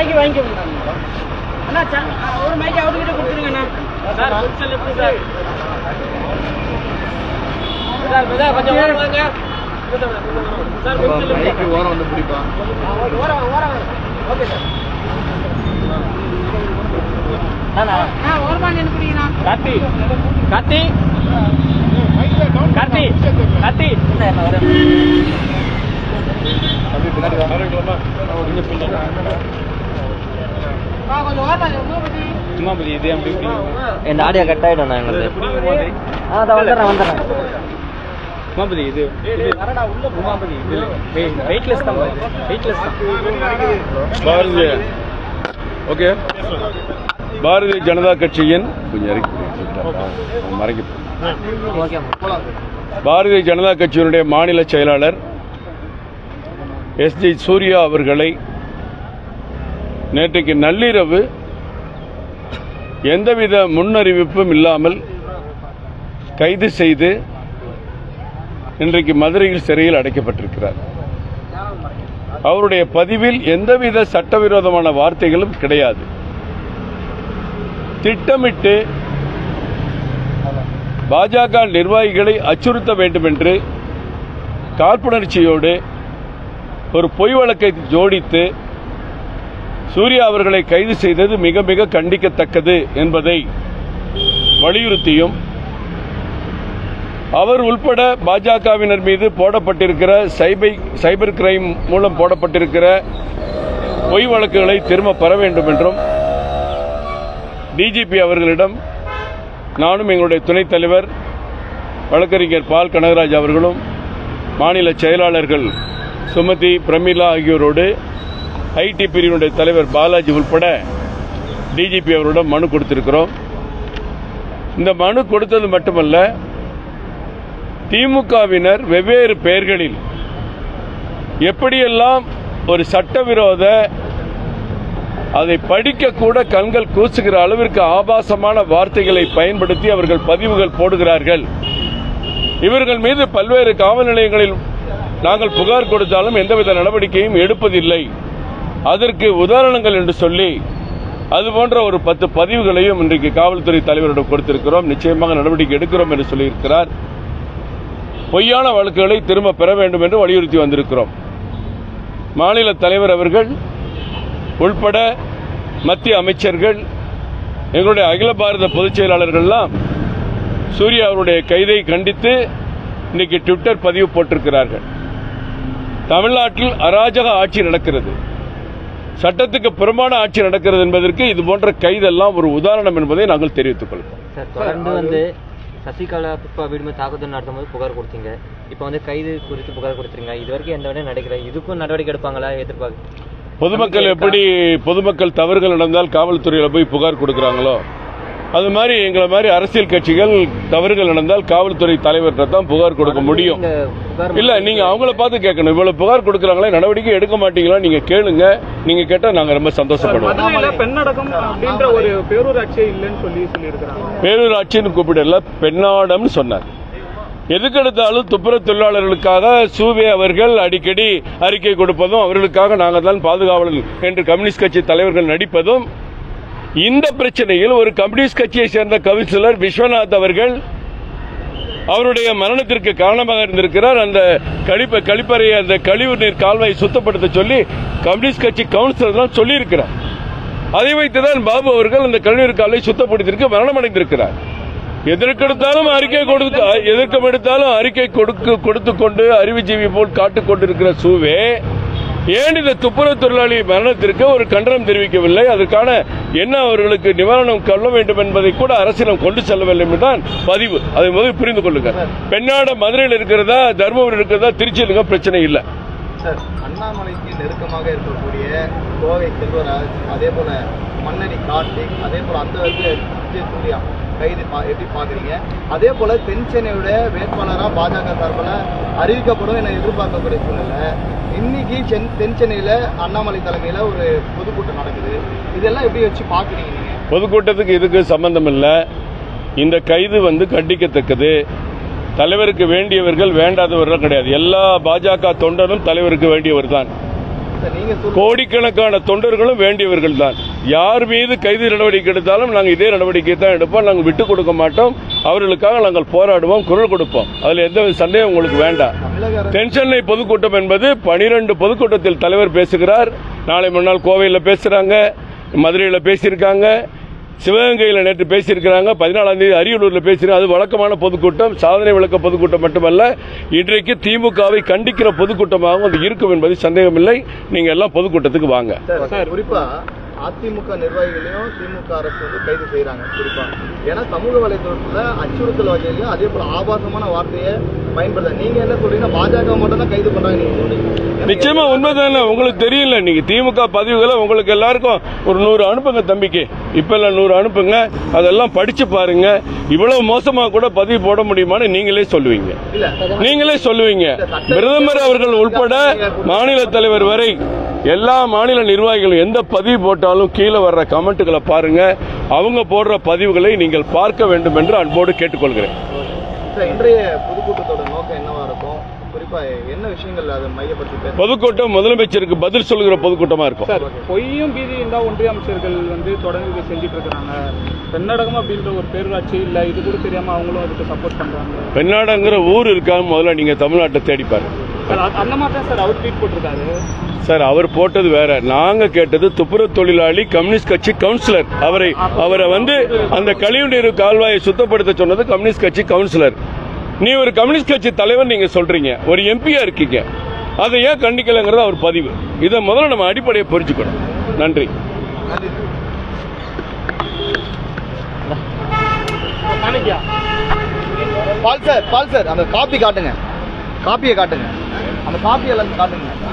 மைக்கு வாங்கிக்கோங்க அண்ணா ச- ஒரு மைக்கு அவர்கிட்ட கொடுத்துருங்கண்ணா சார் ஃபங்க்ஷன் எப்படி சார் சார் சார் கொஞ்சம் ஓரம் வாங்க சார் ஃபங்க்ஷன் எப்படி ஓரம் வந்து பிடிப்பா ஓரம் ஓரம் ஓகே சார் கார்த்தி கார்த்தி கார்த்தி கார்த்தி அப்படி பின்னாடி வா சும்மா பதி இது அப்படி இப்படி இந்த ஆடியோ கட் ஆயிடும் எங்களுக்கு ஆ அதான் வந்துடுறேன் வந்துடுறேன் சும்மா பதி இது இது சும்மா பதி இது வெயிட்லெஸ் தான் வெயிட்லெஸ் தான் பாரதிய ஓகே பாரதிய ஜனதா கட்சியின் கொஞ்சம் இறக்கி மறைக்க ஓகே பாரதிய ஜனதா கட்சியினுடைய மாநில செயலாளர் எஸ் ஜி சூர்யா அவர்களை நேற்றைக்கு நள்ளிரவு எந்தவித முன்னறிவிப்பும் இல்லாமல் கைது செய்து இன்றைக்கு மதுரையில் சிறையில் அடைக்கப்பட்டிருக்கிறார் அவருடைய பதிவில் எந்தவித சட்டவிரோதமான வார்த்தைகளும் கிடையாது திட்டமிட்டு பாஜக நிர்வாகிகளை அச்சுறுத்த வேண்டும் என்று காழ்ப்புணர்ச்சியோடு ஒரு பொய் வழக்கை ஜோடித்து சூர்யா அவர்களை கைது செய்தது மிக மிக கண்டிக்கத்தக்கது என்பதை வலியுறுத்தியும் அவர் உள்பட பாஜகவினர் மீது போடப்பட்டிருக்கிற சைபை சைபர் கிரைம் மூலம் போடப்பட்டிருக்கிற பொய் வழக்குகளை திரும்ப பெற வேண்டும் என்றும் டிஜிபி அவர்களிடம் நானும் எங்களுடைய துணைத் தலைவர் வழக்கறிஞர் பால் கனகராஜ் அவர்களும் மாநில செயலாளர்கள் சுமதி பிரமிளா ஆகியோரோடு ஐடி பிரிவினுடைய தலைவர் பாலாஜி உள்பட டிஜிபி அவரிடம் மனு கொடுத்திருக்கிறோம் இந்த மனு கொடுத்தது மட்டுமல்ல திமுகவினர் வெவ்வேறு பெயர்களில் எப்படியெல்லாம் ஒரு சட்டவிரோத அதை படிக்க கூட கண்கள் கூசுகிற அளவிற்கு ஆபாசமான வார்த்தைகளை பயன்படுத்தி அவர்கள் பதிவுகள் போடுகிறார்கள் இவர்கள் மீது பல்வேறு காவல் நிலையங்களில் நாங்கள் புகார் கொடுத்தாலும் எந்தவித நடவடிக்கையும் எடுப்பதில்லை அதற்கு உதாரணங்கள் என்று சொல்லி அது போன்ற ஒரு பத்து பதிவுகளையும் இன்றைக்கு காவல்துறை தலைவரிடம் கொடுத்திருக்கிறோம் நிச்சயமாக நடவடிக்கை எடுக்கிறோம் என்று சொல்லியிருக்கிறார் பொய்யான வழக்குகளை திரும்ப பெற வேண்டும் என்று வலியுறுத்தி வந்திருக்கிறோம் மாநில தலைவர் அவர்கள் உள்பட மத்திய அமைச்சர்கள் எங்களுடைய அகில பாரத பொதுச் செயலாளர்கள்லாம் சூர்யா அவருடைய கைதை கண்டித்து இன்னைக்கு ட்விட்டர் பதிவு போட்டிருக்கிறார்கள் தமிழ்நாட்டில் அராஜக ஆட்சி நடக்கிறது சட்டத்துக்கு புறம்பான ஆட்சி நடக்கிறது என்பதற்கு இது போன்ற கைதெல்லாம் ஒரு உதாரணம் என்பதை நாங்கள் தெரிவித்துக் கொள்கிறோம் சார் தொடர்ந்து வந்து சசிகலா புஷ்பா வீடு மீது தாக்குதல் நடத்தும் போது புகார் கொடுத்தீங்க இப்போ வந்து கைது குறித்து புகார் கொடுத்துருங்க இது வரைக்கும் எந்த வேலையும் நடக்கல இதுக்கும் நடவடிக்கை எடுப்பாங்களா எதிர்பார்க்க பொதுமக்கள் எப்படி பொதுமக்கள் தவறுகள் நடந்தால் காவல்துறையில போய் புகார் கொடுக்கறாங்களோ அது மாதிரி எங்களை மாதிரி அரசியல் கட்சிகள் தவறுகள் நடந்தால் காவல்துறை தலைவர்கிட்ட தான் புகார் கொடுக்க முடியும் இந்த புகார் இல்ல நீங்க அவங்கள பார்த்து கேட்கணும் இவ்வளவு புகார் கொடுக்கறாங்களே நடவடிக்கை எடுக்க மாட்டீங்களா நீங்க கேளுங்க நீங்க கேட்டா நாங்க ரொம்ப சந்தோஷப்படுவோம் மதுரையில பெண்ணடக்கம் அப்படின்ற ஒரு பேரூராட்சியே இல்லைன்னு சொல்லி சொல்லியிருக்கிறாங்க பேரூராட்சின்னு கூப்பிடல பெண்ணாடம்னு சொன்னார் எதுக்கெடுத்தாலும் துப்புரவு தொழிலாளர்களுக்காக சூவே அவர்கள் அடிக்கடி அறிக்கை கொடுப்பதும் அவர்களுக்காக நாங்கள் தான் பாதுகாவலர் என்று கம்யூனிஸ்ட் கட்சி தலைவர்கள் நடிப்பதும் இந்த பிரச்சனையில் ஒரு கம்யூனிஸ்ட் கட்சியை சேர்ந்த கவுன்சிலர் விஸ்வநாத் அவர்கள் அவருடைய மரணத்திற்கு காரணமாக இருந்திருக்கிறார் அந்த கழிப்ப கழிப்பறை அந்த கழிவு நீர் கால்வாயை சுத்தப்படுத்த சொல்லி கம்யூனிஸ்ட் கட்சி கவுன்சிலர் தான் சொல்லியிருக்கிறார் அதை வைத்துதான் பாபு அவர்கள் அந்த கழிவுநீர் கால்வாயை சுத்தப்படுத்தியிருக்கு மரணம் அடைந்திருக்கிறார் எதற்கெடுத்தாலும் அறிக்கை கொடுத்து எதற்கு எடுத்தாலும் அறிக்கை கொடுக்க கொடுத்து கொண்டு அறிவுஜீவி போல் காட்டுக் கொண்டிருக்கிற சூவே ஏன் இந்த துப்புரவு தொழிலாளி மரணத்திற்கு ஒரு கண்டனம் தெரிவிக்கவில்லை அதற்கான என்ன அவர்களுக்கு நிவாரணம் கொள்ள வேண்டும் என்பதை கூட அரசிடம் கொண்டு செல்லவில்லை என்றுதான் பதிவு அதை முதல் புரிந்து கொள்ளுங்க பெண்ணாட மதுரையில் இருக்கிறதா தருமபுரி இருக்கிறதா திருச்சியில் இருக்க பிரச்சனை இல்லை சார் அண்ணாமலைக்கு நெருக்கமாக இருக்கக்கூடிய கோவை செல்வராஜ் அதே போல மன்னடி கார்த்திக் அதே போல அந்த வந்து விஜய் சூர்யா கைது பா- எப்படி பாக்குறீங்க அதே போல தென் சென்னையோட வேட்பாளராக பாஜக சார்பில் அறிவிக்கப்படும் என எதிர்பார்க்கக்கூடிய சூழ்நிலை இன்னைக்கு சென் தென் சென்னையில அண்ணாமலை தலைமையில ஒரு பொதுக்கூட்டம் நடக்குது இதெல்லாம் எப்படி வச்சு பாக்குறீங்க நீங்க பொதுக்கூட்டத்துக்கு இதுக்கு சம்பந்தம் இல்லை இந்த கைது வந்து கண்டிக்கத்தக்கது தலைவருக்கு வேண்டியவர்கள் வேண்டாதவர்கள் கிடையாது எல்லா பாஜக தொண்டரும் தலைவருக்கு வேண்டியவர் தான் சார் நீங்க சொல்லுங்க கோடிக்கணக்கான தொண்டர்களும் வேண்டியவர்கள் தான் யார் மீது கைது நடவடிக்கை எடுத்தாலும் நாங்கள் இதே நடவடிக்கை தான் எடுப்போம் நாங்கள் விட்டுக் கொடுக்க மாட்டோம் அவர்களுக்காக நாங்கள் போராடுவோம் குரல் கொடுப்போம் அதில் எந்த சந்தேகம் உங்களுக்கு வேண்டாம் தமிழக அரசு தென்சென்னை பொதுக்கூட்டம் என்பது பனிரெண்டு பொதுக்கூட்டத்தில் தலைவர் பேசுகிறார் நாளை மறுநாள் கோவையில் பேசுறாங்க மதுரையில் பேசியிருக்காங்க சிவகங்கையில் நேற்று பேசியிருக்கிறாங்க பதினாலாம் தேதி அரியலூரில் பேசியிருக்காங்க அது வழக்கமான பொதுக்கூட்டம் சாதனை விளக்க பொதுக்கூட்டம் மட்டுமல்ல இன்றைக்கு திமுகவை கண்டிக்கிற பொதுக்கூட்டமாகவும் அது இருக்கும் என்பது சந்தேகமில்லை நீங்க எல்லாம் பொதுக்கூட்டத்துக்கு வாங்க சார் குறிப்பா அதிமுக நிர்வாகிகளையும் திமுக அரசு வந்து கைது செய்யறாங்க குறிப்பா ஏன்னா சமூக வலைதளத்துல அச்சுறுத்தல் வகையிலையும் அதே போல ஆபாசமான வார்த்தையை பயன்படுத்த நீங்க என்ன சொல்றீங்கன்னா பாஜக மட்டும் தான் கைது பண்றாங்க நீங்க சொல்றீங்க நிச்சயமா உண்மைதானே உங்களுக்கு தெரியல நீங்க திமுக பதிவுகளை உங்களுக்கு எல்லாருக்கும் ஒரு நூறு அனுப்புங்க தம்பிக்கு இப்ப எல்லாம் நூறு அனுப்புங்க அதெல்லாம் படிச்சு பாருங்க இவ்வளவு மோசமா கூட பதிவு போட முடியுமான்னு நீங்களே சொல்லுவீங்க இல்ல நீங்களே சொல்லுவீங்க பிரதமர் அவர்கள் உட்பட மாநில தலைவர் வரை எல்லா மாநில நிர்வாகிகளும் எந்த பதிவு போட்டாலும் கீழே வர்ற கமெண்ட்டுகளை பாருங்க அவங்க போடுற பதிவுகளை நீங்கள் பார்க்க வேண்டும் என்று அன்போடு கேட்டுக்கொள்கிறேன் சார் இன்றைய பொதுக்கூட்டத்தோட நோக்கம் என்னவா இருக்கும் குறிப்பா என்ன விஷயங்கள் அதை மையப்படுத்தி பேச பொதுக்கூட்டம் முதலமைச்சருக்கு பதில் சொல்லுகிற பொதுக்கூட்டமா இருக்கும் சார் பொய்யும் பீதியும் தான் ஒன்றிய அமைச்சர்கள் வந்து தொடர்ந்து இதை செஞ்சுட்டு இருக்கிறாங்க பெண்ணடகம் அப்படின்ற ஒரு பேரூராட்சி இல்ல இது கூட தெரியாம அவங்களும் அதுக்கு சப்போர்ட் பண்றாங்க பெண்ணாடங்கிற ஊர் இருக்கான்னு முதல்ல நீங்க தமிழ்நாட்டை தேடி பாருங்க சார் அது- அந்த மாதிரி தான் சார் அவர் ட்வீட் போட்டிருக்காரு சார் அவர் போட்டது வேற நாங்க கேட்டது துப்புரவு தொழிலாளி கம்யூனிஸ்ட் கட்சி கவுன்சிலர் அவரை அவரை வந்து அந்த கழிவுநீர் கால்வாயை சுத்தப்படுத்த சொன்னது கம்யூனிஸ்ட் கட்சி கவுன்சிலர் நீ ஒரு கம்யூனிஸ்ட் கட்சி தலைவர் நீங்க சொல்றீங்க ஒரு எம்பியா இருக்கீங்க அதை ஏன் கண்டிக்கலைங்கிறது அவர் பதிவு இதை முதல்ல நம்ம அடிப்படையை புரிஞ்சுக்கணும் நன்றி மாணிக்கியா பால் சார் பால் சார் அந்த காப்பி காட்டுங்க காப்பியை காட்டுங்க அந்த காப்பி எல்லாம் காட்டுங்க